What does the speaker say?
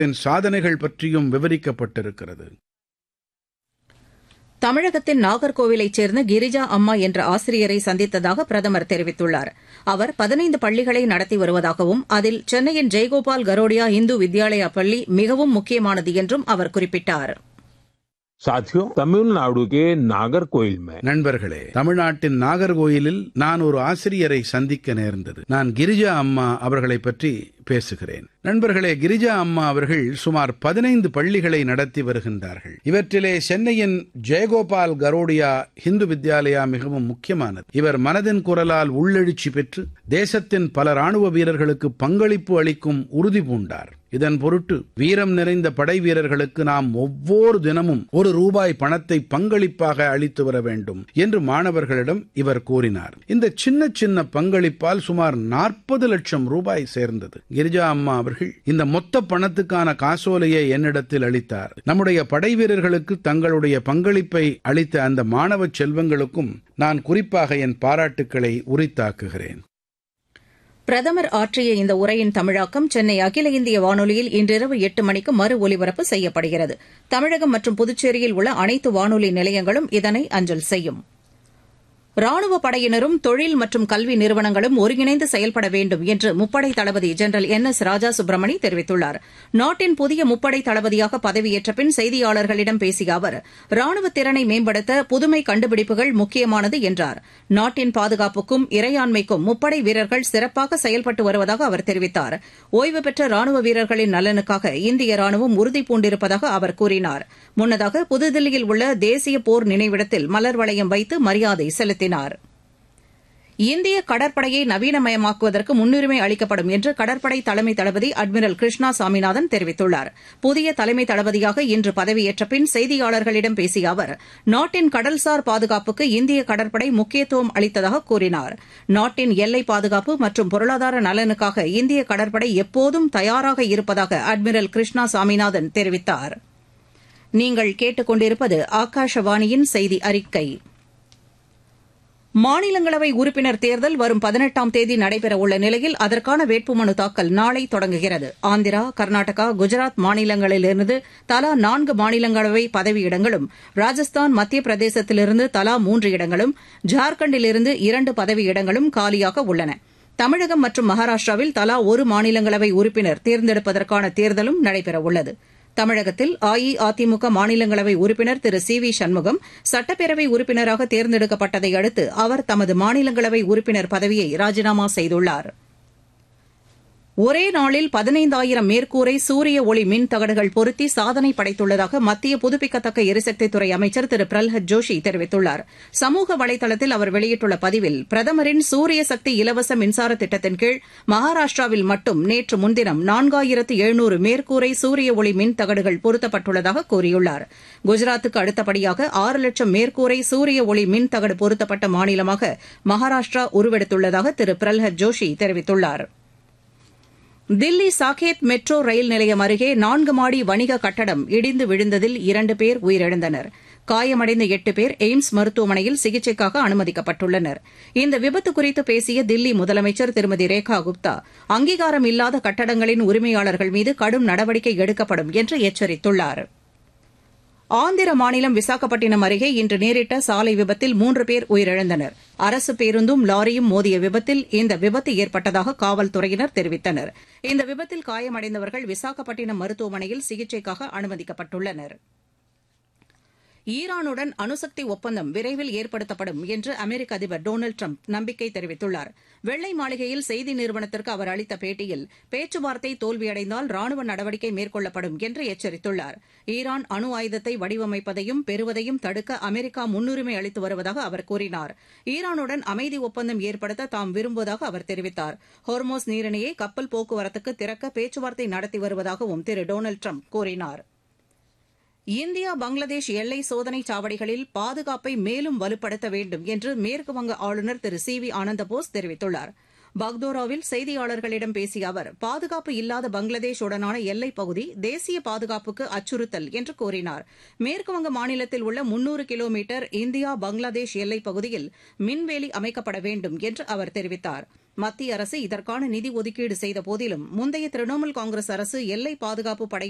சாதனைகள் பற்றியும் விவரிக்கப்பட்டிருக்கிறது தமிழகத்தின் நாகர்கோவிலைச் சேர்ந்த கிரிஜா அம்மா என்ற ஆசிரியரை சந்தித்ததாக பிரதமர் தெரிவித்துள்ளார் அவர் பதினைந்து பள்ளிகளை நடத்தி வருவதாகவும் அதில் சென்னையின் ஜெயகோபால் கரோடியா இந்து வித்யாலயா பள்ளி மிகவும் முக்கியமானது என்றும் அவர் குறிப்பிட்டார் साथियों तमिलनाडु के नागरकोइल में நண்பர்களே தமிழ்நாட்டின் நாகர்கோயிலில் நான் ஒரு ஆசிரியரை சந்திக்க நேர்ந்தது நான் கிரிஜா அம்மா அவர்களை பற்றி பேசுகிறேன் நண்பர்களே கிரிஜா அம்மா அவர்கள் சுமார் பதினைந்து பள்ளிகளை நடத்தி வருகின்றார்கள் இவற்றிலே சென்னையின் ஜெயகோபால் கரோடியா இந்து வித்யாலயா மிகவும் முக்கியமானது இவர் மனதின் குரலால் உள்ளெழுச்சி பெற்று தேசத்தின் பல ராணுவ வீரர்களுக்கு பங்களிப்பு அளிக்கும் உறுதி பூண்டார் இதன் பொருட்டு வீரம் நிறைந்த படை வீரர்களுக்கு நாம் ஒவ்வொரு தினமும் ஒரு ரூபாய் பணத்தை பங்களிப்பாக அளித்து வர வேண்டும் என்று மாணவர்களிடம் இவர் கூறினார் இந்த சின்ன சின்ன பங்களிப்பால் சுமார் நாற்பது லட்சம் ரூபாய் சேர்ந்தது கிரிஜா அம்மா அவர்கள் இந்த மொத்த பணத்துக்கான காசோலையை என்னிடத்தில் அளித்தார் நம்முடைய படை வீரர்களுக்கு தங்களுடைய பங்களிப்பை அளித்த அந்த மாணவ செல்வங்களுக்கும் நான் குறிப்பாக என் பாராட்டுக்களை உரித்தாக்குகிறேன் பிரதமர் ஆற்றிய இந்த உரையின் தமிழாக்கம் சென்னை அகில இந்திய வானொலியில் இன்றிரவு எட்டு மணிக்கு மறு ஒலிபரப்பு செய்யப்படுகிறது தமிழகம் மற்றும் புதுச்சேரியில் உள்ள அனைத்து வானொலி நிலையங்களும் இதனை அஞ்சல் செய்யும் ராணுவ படையினரும் தொழில் மற்றும் கல்வி நிறுவனங்களும் ஒருங்கிணைந்து செயல்பட வேண்டும் என்று முப்படை தளபதி general N S Raja Subramani தெரிவித்துள்ளார் நாட்டின் புதிய முப்படை தளபதியாக பதவியேற்ற பின் செய்தியாளர்களிடம் பேசிய அவர் ராணுவ திறனை மேம்படுத்த புதுமை கண்டுபிடிப்புகள் முக்கியமானது என்றார் நாட்டின் பாதுகாப்புக்கும் இறையாண்மைக்கும் முப்படை வீரர்கள் சிறப்பாக செயல்பட்டு வருவதாக அவர் தெரிவித்தார் ஓய்வு பெற்ற ராணுவ வீரர்களின் நலனுக்காக இந்திய ராணுவம் உறுதி பூண்டிருப்பதாக அவர் கூறினார் முன்னதாக புதுதில்லியில் உள்ள தேசிய போர் நினைவிடத்தில் மலர் வளையம் வைத்து மரியாதை செலுத்தினார் நடத்தினார் இந்திய கடற்படையை நவீனமயமாக்குவதற்கு முன்னுரிமை அளிக்கப்படும் என்று கடற்படை தலைமை தளபதி அட்மிரல் கிருஷ்ணா சாமிநாதன் தெரிவித்துள்ளார் புதிய தலைமை தளபதியாக இன்று பதவியேற்ற பின் செய்தியாளர்களிடம் பேசிய அவர் நாட்டின் கடல்சார் பாதுகாப்புக்கு இந்திய கடற்படை முக்கியத்துவம் அளித்ததாக கூறினார் நாட்டின் எல்லை பாதுகாப்பு மற்றும் பொருளாதார நலனுக்காக இந்திய கடற்படை எப்போதும் தயாராக இருப்பதாக அட்மிரல் கிருஷ்ணா சாமிநாதன் தெரிவித்தார் நீங்கள் கேட்டுக்கொண்டிருப்பது ஆகாஷவாணியின் செய்தி அறிக்கை மாநிலங்களவை உறுப்பினர் தேர்தல் வரும் பதினெட்டாம் தேதி நடைபெறவுள்ள நிலையில் அதற்கான வேட்புமனு தாக்கல் நாளை தொடங்குகிறது ஆந்திரா கர்நாடகா குஜராத் மாநிலங்களிலிருந்து தலா நான்கு மாநிலங்களவை பதவியிடங்களும் ராஜஸ்தான் மத்திய பிரதேசத்திலிருந்து தலா மூன்று இடங்களும் ஜார்க்கண்டிலிருந்து இரண்டு பதவியிடங்களும் காலியாக உள்ளன தமிழகம் மற்றும் மகாராஷ்டிராவில் தலா ஒரு மாநிலங்களவை உறுப்பினர் தேர்ந்தெடுப்பதற்கான தேர்தலும் நடைபெறவுள்ளது தமிழகத்தில் அஇஅதிமுக மாநிலங்களவை உறுப்பினர் திரு சி வி சண்முகம் சட்டப்பேரவை உறுப்பினராக தேர்ந்தெடுக்கப்பட்டதை அடுத்து அவர் தமது மாநிலங்களவை உறுப்பினர் பதவியை ராஜினாமா செய்துள்ளார் ஒரே நாளில் பதினைந்தாயிரம் மேற்கூரை சூரிய ஒளி மின் தகடுகள் பொருத்தி சாதனை படைத்துள்ளதாக மத்திய புதுப்பிக்கத்தக்க எரிசக்தித்துறை அமைச்சர் திரு பிரல்ஹத் ஜோஷி தெரிவித்துள்ளார் சமூக வலைதளத்தில் அவர் வெளியிட்டுள்ள பதிவில் பிரதமரின் சூரிய சக்தி இலவச மின்சார திட்டத்தின் கீழ் மகாராஷ்டிராவில் மட்டும் நேற்று முன்தினம் நான்காயிரத்து எழுநூறு மேற்கூரை சூரிய ஒளி மின் தகடுகள் பொருத்தப்பட்டுள்ளதாக கூறியுள்ளார் குஜராத்துக்கு அடுத்தபடியாக ஆறு லட்சம் மேற்கூரை சூரிய ஒளி மின் தகடு பொருத்தப்பட்ட மாநிலமாக மகாராஷ்டிரா உருவெடுத்துள்ளதாக திரு பிரல்ஹத் ஜோஷி தெரிவித்துள்ளாா் தில்லி சாகேத் மெட்ரோ ரயில் நிலையம் அருகே நான்கு மாடி வணிக கட்டடம் இடிந்து விழுந்ததில் இரண்டு பேர் உயிரிழந்தனர் காயமடைந்த எட்டு பேர் எய்ம்ஸ் மருத்துவமனையில் சிகிச்சைக்காக அனுமதிக்கப்பட்டுள்ளனர் இந்த விபத்து குறித்து பேசிய தில்லி முதலமைச்சர் திருமதி ரேகா குப்தா அங்கீகாரம் இல்லாத கட்டடங்களின் உரிமையாளர்கள் மீது கடும் நடவடிக்கை எடுக்கப்படும் என்று எச்சரித்துள்ளாா் ஆந்திர மாநிலம் விசாகப்பட்டினம் அருகே இன்று நேரிட்ட சாலை விபத்தில் மூன்று பேர் உயிரிழந்தனர் அரசு பேருந்தும் லாரியும் மோதிய விபத்தில் இந்த விபத்து ஏற்பட்டதாக காவல்துறையினர் தெரிவித்தனர் இந்த விபத்தில் காயமடைந்தவர்கள் விசாகப்பட்டினம் மருத்துவமனையில் சிகிச்சைக்காக அனுமதிக்கப்பட்டுள்ளனா் ஈரானுடன் அணுசக்தி ஒப்பந்தம் விரைவில் ஏற்படுத்தப்படும் என்று அமெரிக்க அதிபர் டொனால்டு ட்ரம்ப் நம்பிக்கை தெரிவித்துள்ளார் வெள்ளை மாளிகையில் செய்தி நிறுவனத்திற்கு அவர் அளித்த பேட்டியில் பேச்சுவார்த்தை தோல்வியடைந்தால் ராணுவ நடவடிக்கை மேற்கொள்ளப்படும் என்று எச்சரித்துள்ளார் ஈரான் அணு ஆயுதத்தை வடிவமைப்பதையும் பெறுவதையும் தடுக்க அமெரிக்கா முன்னுரிமை அளித்து வருவதாக அவர் கூறினார் ஈரானுடன் அமைதி ஒப்பந்தம் ஏற்படுத்த தாம் விரும்புவதாக அவர் தெரிவித்தார் ஹோர்மோஸ் நீரிணையை கப்பல் போக்குவரத்துக்கு திறக்க பேச்சுவார்த்தை நடத்தி வருவதாகவும் திரு டொனால்டு ட்ரம்ப் கூறினார் இந்தியா பங்களாதேஷ் எல்லை சோதனைச் சாவடிகளில் பாதுகாப்பை மேலும் வலுப்படுத்த வேண்டும் என்று மேற்குவங்க ஆளுநர் திரு சி வி ஆனந்தபோஸ் தெரிவித்துள்ளார் பக்தோராவில் செய்தியாளர்களிடம் பேசிய அவர் பாதுகாப்பு இல்லாத பங்களாதேஷ் உடனான எல்லைப் பகுதி தேசிய பாதுகாப்புக்கு அச்சுறுத்தல் என்று கூறினார் மேற்குவங்க மாநிலத்தில் உள்ள முன்னூறு கிலோமீட்டர் இந்தியா பங்களாதேஷ் எல்லைப் பகுதியில் மின்வேலி அமைக்கப்பட வேண்டும் என்று அவர் தெரிவித்தார் மத்திய அரசு இதற்கான நிதி ஒதுக்கீடு செய்த போதிலும் முந்தைய திரிணாமுல் காங்கிரஸ் அரசு எல்லை பாதுகாப்பு படை